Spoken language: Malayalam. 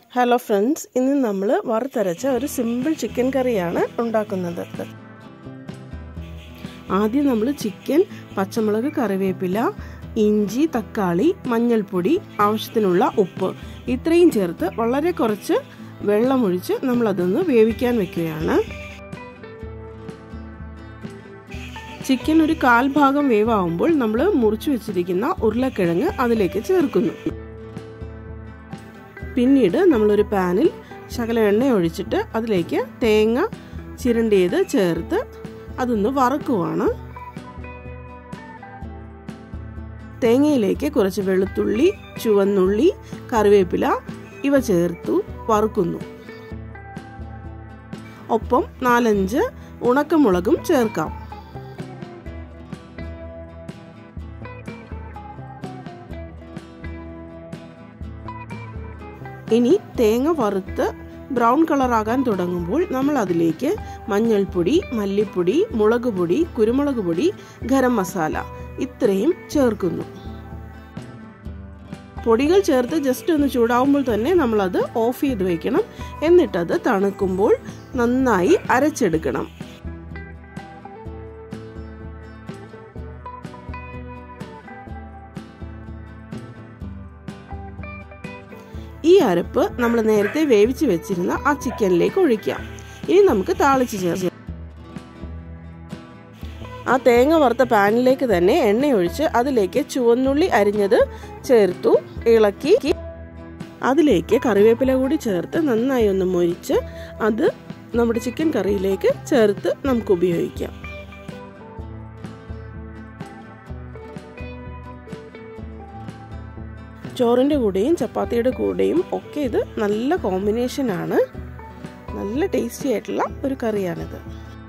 ഹലോ ഫ്രണ്ട്സ് ഇന്ന് നമ്മൾ വറുത്തരച്ച ഒരു സിമ്പിൾ ചിക്കൻ കറിയാണ് ഉണ്ടാക്കുന്നത് ആദ്യം നമ്മൾ ചിക്കൻ പച്ചമുളക് കറിവേപ്പില ഇഞ്ചി തക്കാളി മഞ്ഞൾപ്പൊടി ആവശ്യത്തിനുള്ള ഉപ്പ് ഇത്രയും ചേർത്ത് വളരെ കുറച്ച് വെള്ളമൊഴിച്ച് നമ്മളതൊന്ന് വേവിക്കാൻ വെക്കുകയാണ് ചിക്കൻ ഒരു കാൽ ഭാഗം വേവാകുമ്പോൾ നമ്മൾ മുറിച്ചു വെച്ചിരിക്കുന്ന ഉരുളക്കിഴങ്ങ് അതിലേക്ക് ചേർക്കുന്നു പിന്നീട് നമ്മളൊരു പാനിൽ ശകലം എണ്ണ ഒഴിച്ചിട്ട് അതിലേക്ക് തേങ്ങ ചിരണ്ടിയത് ചേർത്ത് അതൊന്ന് വറക്കുവാണ് തേങ്ങയിലേക്ക് കുറച്ച് വെളുത്തുള്ളി ചുവന്നുള്ളി കറിവേപ്പില ഇവ ചേർത്തു വറുക്കുന്നു ഒപ്പം നാലഞ്ച് ഉണക്കമുളകും ചേർക്കാം ഇനി തേങ്ങ വറുത്ത് ബ്രൗൺ കളറാകാൻ തുടങ്ങുമ്പോൾ നമ്മൾ അതിലേക്ക് മഞ്ഞൾപ്പൊടി മല്ലിപ്പൊടി മുളക് പൊടി കുരുമുളക് പൊടി ഗരം മസാല ഇത്രയും ചേർക്കുന്നു പൊടികൾ ചേർത്ത് ജസ്റ്റ് ഒന്ന് ചൂടാവുമ്പോൾ തന്നെ നമ്മളത് ഓഫ് ചെയ്ത് വെക്കണം എന്നിട്ടത് തണുക്കുമ്പോൾ നന്നായി അരച്ചെടുക്കണം ഈ അരപ്പ് നമ്മൾ നേരത്തെ വേവിച്ച് വെച്ചിരുന്ന ആ ചിക്കനിലേക്ക് ഒഴിക്കാം ഇനി നമുക്ക് താളിച്ച് ചേർക്കാം ആ തേങ്ങ വറുത്ത പാനിലേക്ക് തന്നെ എണ്ണ ഒഴിച്ച് അതിലേക്ക് ചുവന്നുള്ളി അരിഞ്ഞത് ചേർത്തു ഇളക്കി അതിലേക്ക് കറിവേപ്പില കൂടി ചേർത്ത് നന്നായി ഒന്ന് മൊരിച്ച് അത് നമ്മുടെ ചിക്കൻ കറിയിലേക്ക് ചേർത്ത് നമുക്ക് ഉപയോഗിക്കാം ചോറിൻ്റെ കൂടെയും ചപ്പാത്തിയുടെ കൂടെയും ഒക്കെ ഇത് നല്ല കോമ്പിനേഷനാണ് നല്ല ടേസ്റ്റി ആയിട്ടുള്ള ഒരു കറിയാണിത്